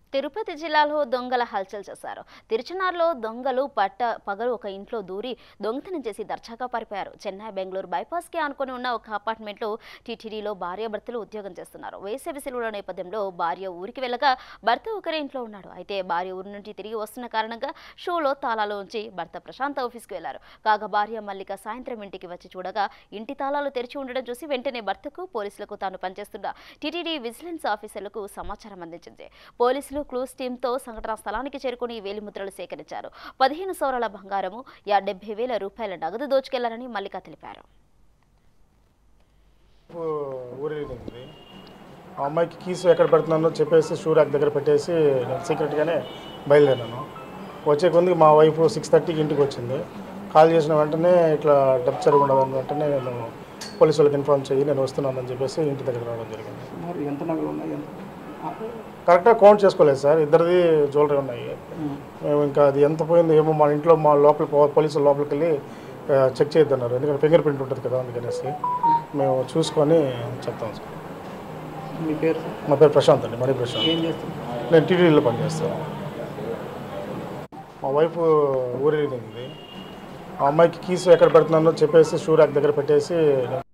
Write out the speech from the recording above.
తిరుపతి జిల్లాలో దొంగల హల్చల్ చేశారు తిరుచనార్లో దొంగలు పట్ట పగలు ఒక ఇంట్లో దూరి దొంగతనం చేసి దర్జాగా పారిపోయారు చెన్నై బెంగళూరు బైపాస్కి ఆనుకొని ఉన్న ఒక అపార్ట్మెంట్లో టీటీడీలో భార్యాభర్తలు ఉద్యోగం చేస్తున్నారు వేసవి సెలవుల నేపథ్యంలో భార్య ఊరికి వెళ్ళగా భర్త ఒకరే ఇంట్లో ఉన్నాడు అయితే భార్య ఊరి నుండి తిరిగి వస్తున్న కారణంగా షోలో తాళాలు ఉంచి భర్త ప్రశాంత్ ఆఫీస్కి వెళ్లారు కాగా భార్య మల్లిక సాయంత్రం ఇంటికి వచ్చి చూడగా ఇంటి తాళాలు తెరిచి ఉండడం చూసి వెంటనే భర్తకు పోలీసులకు తాను పనిచేస్తున్న టీటీడీ విజిలెన్స్ ఆఫీసర్లకు సమాచారం అందించింది పోలీసులు క్లూస్ టీంతో సంఘటనా స్థలానికి చేరుకుని వేలిముద్రలు సేకరించారు పదిహేను సౌరాల బంగారము యా డెబ్బై వేల రూపాయల నగదు దోచుకెళ్లారని మల్లిక తెలిపారు ఊరేగింది ఆ అమ్మాయికి కీస్ ఎక్కడ పెడుతున్నానో చెప్పేసి షూ ర్యాక్ దగ్గర పెట్టేసి నేను సీక్రెట్గానే బయలుదేరాను వచ్చే కొంది మా వైఫ్ సిక్స్ థర్టీకి ఇంటికి వచ్చింది కాల్ చేసిన వెంటనే ఇట్లా డబ్బు చెరుగు ఉండదని వెంటనే నేను పోలీసు వాళ్ళకి ఇన్ఫార్మ్ చేయి నేను వస్తున్నానని చెప్పేసి ఇంటి దగ్గర రావడం జరిగింది మరి ఎంత నగలు ఉన్నాయి ఎంత కరెక్ట్గా కౌంట్ చేసుకోలేదు సార్ ఇద్దరిది జ్యువెలరీ ఉన్నాయి మేము ఇంకా అది ఎంత పోయిందో ఏమో మా ఇంట్లో మా లోపల పో- పోలీసులు లోపలికి వెళ్ళి ఆ, చెక్ చేయొద్దన్నారు ఎందుకంటే ఫింగర్ ప్రింట్ ఉంటుంది కదా అందుకనేసి మేము చూసుకొని చెప్తాం సార్ మీ పేరు సార్? మా పేరు ప్రశాంత్ అండి మణి ప్రశాంత్ ఏం చేస్తారు నేను టీటీడీలో పనిచేస్తాను మా వైఫ్ ఊరేగింది ఆ అమ్మాయికి కీస్ ఎక్కడ పెడుతున్నానో చెప్పేసి షూ ర్యాక్ దగ్గర పెట్టేసి